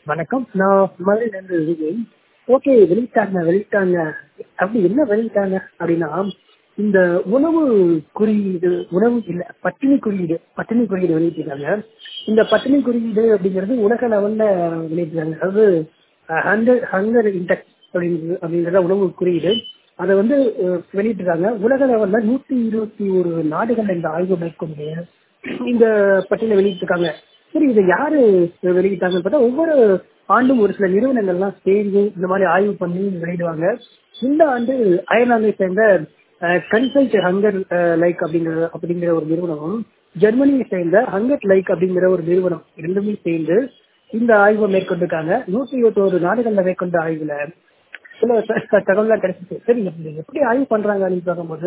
வணக்கம் நான் மதுரையிலேருந்து விஜய் ஓகே வெளியிட்டாங்க வெளியிட்டாங்க அப்படி என்ன வெளியிட்டாங்க அப்படின்னா இந்த உணவு குறியீடு உணவு இல்லை பட்டினி குறியீடு பட்டினி குறியீடு வெளியிட்டிருக்காங்க இந்த பட்டினி குறியீடு அப்படிங்கிறது உலக லெவல்ல வெளியிட்டிருக்காங்க அதாவது ஹண்டர் ஹங்கர் இண்டெக்ஸ் அப்படிங்கிறது அப்படிங்கிற உணவு குறியீடு அதை வந்து அஹ், வெளியிட்டிருக்காங்க உலக லெவல்ல நூற்றி இருபத்தி ஒரு நாடுகள்ல இந்த ஆய்வு மேற்கொண்டு இந்த பட்டியலை வெளியிட்டிருக்காங்க சரி இதை யாரு வெளியிட்டாங்கன்னு பார்த்தா ஒவ்வொரு ஆண்டும் ஒரு சில நிறுவனங்கள்லாம் சேர்ந்து இந்த மாதிரி ஆய்வு பண்ணி வெளியிடுவாங்க இந்த ஆண்டு அயர்லாந்தை சேர்ந்த கன்சல்ட் ஹங்கர் லைக் அப்படிங்கிற அப்படிங்கிற ஒரு நிறுவனமும் ஜெர்மனியை சேர்ந்த ஹங்கர் லைக் அப்படிங்கிற ஒரு நிறுவனம் ரெண்டுமே சேர்ந்து இந்த ஆய்வை மேற்கொண்டிருக்காங்க நூற்றி இருபத்தோரு நாடுகள்ல மேற்கொண்ட ஆய்வுல சில த- த- தகவல்லாம் கிடைச்சிச்சு சரி அப்படி எப்படி ஆய்வு பண்றாங்க அப்படின்னு பார்க்கும்போது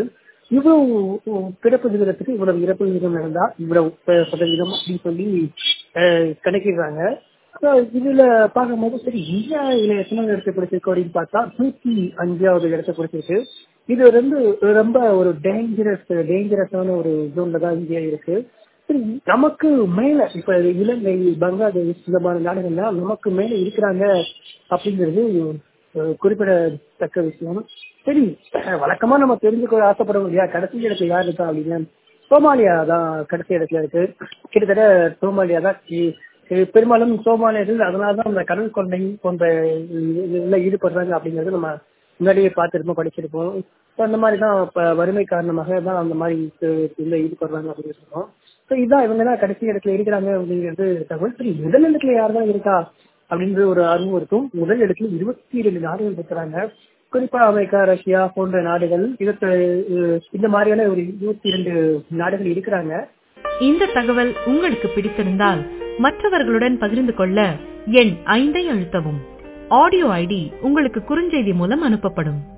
இவ்வளவு பிறப்பு விகிதத்துக்கு இவ்வளவு இறப்பு விகிதம் இருந்தா இவ்வளவு ப- சதவீதம் அப்படின்னு சொல்லி அஹ், கணக்கிடுறாங்க So, இதுல பார்க்கும்போது சரி இந்தியா இதுல எத்தனை இடத்தை பிடிச்சிருக்கு அப்படின்னு பார்த்தா நூத்தி அஞ்சாவது இடத்தை பிடிச்சிருக்கு இது வந்து ரொம்ப ஒரு டேஞ்சரஸ் டேஞ்சரஸான ஒரு ஜோன்ல தான் இந்தியா இருக்கு சரி நமக்கு மேல இப்ப இலங்கை பங்களாதேஷ் இந்த மாதிரி நாடுகள்லாம் நமக்கு மேல இருக்கிறாங்க அப்படிங்கிறது அஹ், குறிப்பிடத்தக்க விஷயம் சரி அஹ், வழக்கமா நம்ம தெரிஞ்சுக்க ஆசைப்படுவோம் இல்லையா கடைசி இடத்துல யார் இருக்கா அப்படின்னு சோமாலியா தான் கடைசி இடத்துல இருக்கு கிட்டத்தட்ட சோமாலியா தான் இ- இ- பெரும்பாலும் சோமாலியர்கள் அதனால தான் அந்த கடல் கொள்ளை போன்ற இதுல ஈடுபடுறாங்க அப்படிங்கறது நம்ம முன்னாடியே பார்த்திருப்போம் படிச்சிருப்போம் ஸோ அந்த மாதிரி தான் இப்போ வறுமை காரணமாக தான் அந்த மாதிரி இ- இதுல ஈடுபடுறாங்க அப்படின்னு சொல்லுவோம் ஸோ இதுதான் இவங்க தான் கடைசி இடத்துல இருக்கிறாங்க அப்படிங்கிறது தகவல் சரி முதல் இடத்துல யார் தான் இருக்கா அப்படின்ற ஒரு ஆர்வம் இருக்கும் முதல் இடத்துல இருபத்தி இரண்டு நாடுகள் இருக்கிறாங்க குறிப்பா அமெரிக்கா ரஷ்யா போன்ற நாடுகள் இதற்கு அஹ், இந்த மாதிரியான ஒரு இருபத்தி இரண்டு நாடுகள் இருக்கிறாங்க இந்த தகவல் உங்களுக்கு பிடித்திருந்தால் மற்றவர்களுடன் பகிர்ந்து கொள்ள எண் ஐந்தை அழுத்தவும் ஆடியோ ஐடி உங்களுக்கு குறுஞ்செய்தி மூலம் அனுப்பப்படும்